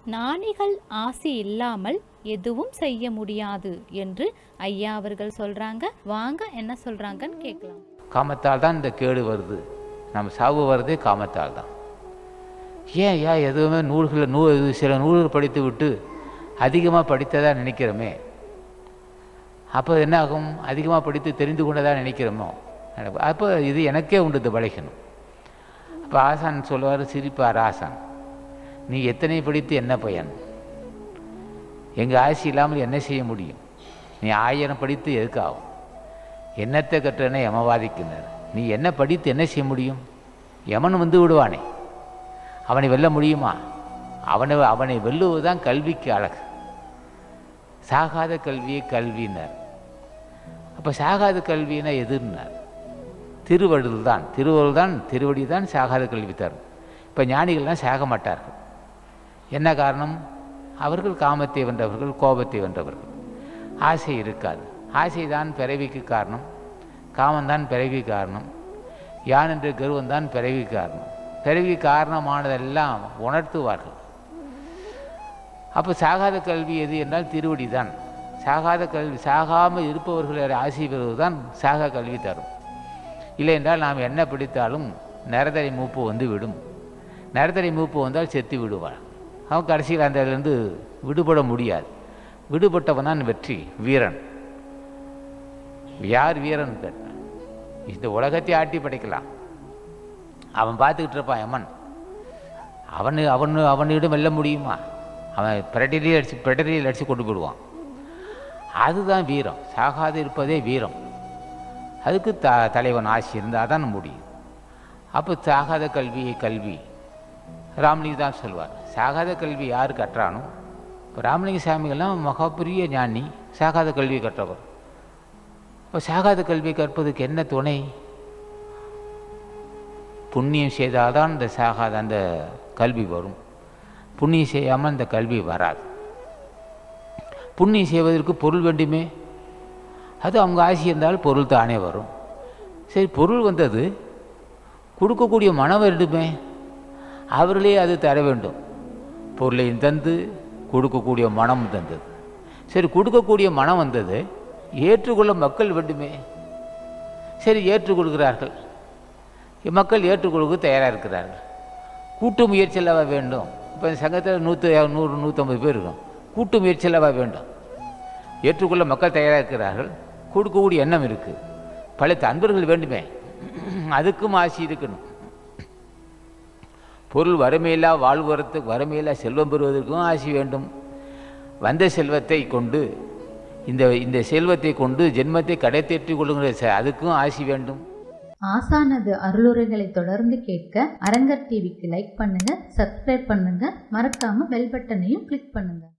ஞானிகள் ஆசி இல்லாமல் எதுவும் செய்ய முடியாது என்று ஐயா அவர்கள் சொல்றாங்க வாங்க என்ன சொல்றாங்கன்னு கேட்கலாம் காமத்தால் தான் இந்த கேடு வருது நம்ம சாவு வர்றதே காமத்தால் தான் ஏன் ஏன் எதுவுமே நூல்களை நூ சில நூல்கள் படித்து விட்டு அதிகமாக படித்ததா நினைக்கிறோமே அப்போ என்ன ஆகும் அதிகமாக படித்து தெரிந்து கொண்டதா நினைக்கிறோமோ அப்போ இது எனக்கே உண்டு இந்த பழகணும் அப்போ ஆசான் சொல்லுவார் சிரிப்பார் ஆசான் நீ எத்தனை படித்து என்ன பயன் எங்கள் ஆசி இல்லாமல் என்ன செய்ய முடியும் நீ ஆயிரம் படித்து எதுக்காகும் என்னத்தை கற்றனை யமவாதிக்கினர் நீ என்ன படித்து என்ன செய்ய முடியும் யமன் வந்து விடுவானே அவனை வெல்ல முடியுமா அவனை அவனை வெல்லுவதுதான் கல்விக்கு அழகு சாகாத கல்வியை கல்வினர் அப்போ சாகாத கல்வினா எதுன்னார் திருவள்ளுவர் தான் திருவள்ளுவர் தான் திருவடி தான் சாகாத கல்வி தரும் இப்போ ஞானிகள்லாம் சாக மாட்டார்கள் என்ன காரணம் அவர்கள் காமத்தை வென்றவர்கள் கோபத்தை வென்றவர்கள் ஆசை இருக்காது ஆசை தான் பிறவிக்கு காரணம் காமந்தான் பிறவி காரணம் யான் என்ற கருவம் தான் பிறவி காரணம் பிறவி காரணமானதெல்லாம் உணர்த்துவார்கள் அப்போ சாகாத கல்வி எது என்றால் திருவடி தான் சாகாத கல்வி சாகாமல் இருப்பவர்களை ஆசி பெறுவதுதான் சாகா கல்வி தரும் இல்லை என்றால் நாம் என்ன பிடித்தாலும் நரதரை மூப்பு வந்து விடும் நரதரை மூப்பு வந்தால் செத்து விடுவார் அவன் கடைசியில் அந்த இதிலிருந்து விடுபட முடியாது விடுபட்டவன் தான் வெற்றி வீரன் யார் வீரன் கேட்டான் இந்த உலகத்தை ஆட்டி படைக்கலாம் அவன் பார்த்துக்கிட்டு இருப்பான் யமன் அவனு அவனு அவனிடம் வெல்ல முடியுமா அவன் பிரட்டரியில் அடித்து பிரட்டரியில் அடித்து கொண்டு போயிடுவான் அதுதான் வீரம் சாகாது இருப்பதே வீரம் அதுக்கு த தலைவன் ஆசி இருந்தால் தான் முடியும் அப்போ சாகாத கல்வியை கல்வி ராமலிங்க தான் சொல்வார் சாகாத கல்வி யார் கற்றானோ இப்போ ராமலிங்க சாமிகள்லாம் மகாபெரிய ஞானி சாகாத கல்வி கற்றவர் இப்போ சாகாத கல்வி கற்பதுக்கு என்ன துணை புண்ணியம் செய்தால்தான் இந்த சாகாத அந்த கல்வி வரும் புண்ணியம் செய்யாமல் இந்த கல்வி வராது புண்ணியம் செய்வதற்கு பொருள் வேண்டுமே அது அவங்க ஆசி இருந்தால் பொருள் தானே வரும் சரி பொருள் வந்தது கொடுக்கக்கூடிய மனம் வேண்டுமே அவர்களே அது தர வேண்டும் பொருளையும் தந்து கொடுக்கக்கூடிய மனம் தந்தது சரி கொடுக்கக்கூடிய மனம் வந்தது ஏற்றுக்கொள்ள மக்கள் வேண்டுமே சரி ஏற்றுக்கொள்கிறார்கள் மக்கள் ஏற்றுக்கொள்ளுக்கு தயாராக இருக்கிறார்கள் கூட்டு முயற்சி அல்லவா வேண்டும் இப்போ இந்த சங்கத்தில் நூற்று நூறு நூற்றம்பது பேர் இருக்கும் கூட்டு முயற்சி அல்லவா வேண்டும் ஏற்றுக்கொள்ள மக்கள் தயாராக இருக்கிறார்கள் கொடுக்கக்கூடிய எண்ணம் இருக்குது பல அன்பர்கள் வேண்டுமே அதுக்கும் ஆசி இருக்கணும் பொருள் வறுமையில்லா வாழ்வதற்கு வறுமையில்லா செல்வம் பெறுவதற்கும் ஆசி வேண்டும் வந்த செல்வத்தை கொண்டு இந்த இந்த செல்வத்தை கொண்டு ஜென்மத்தை கடை தேற்றிக் கொள்ளுங்கிற ச- அதுக்கும் ஆசி வேண்டும் ஆசானது அருளுரைகளை தொடர்ந்து கேட்க அரங்கர் டிவிக்கு லைக் பண்ணுங்க சப்ஸ்கிரைப் பண்ணுங்க மறக்காம பெல் பட்டனையும் கிளிக் பண்ணுங்க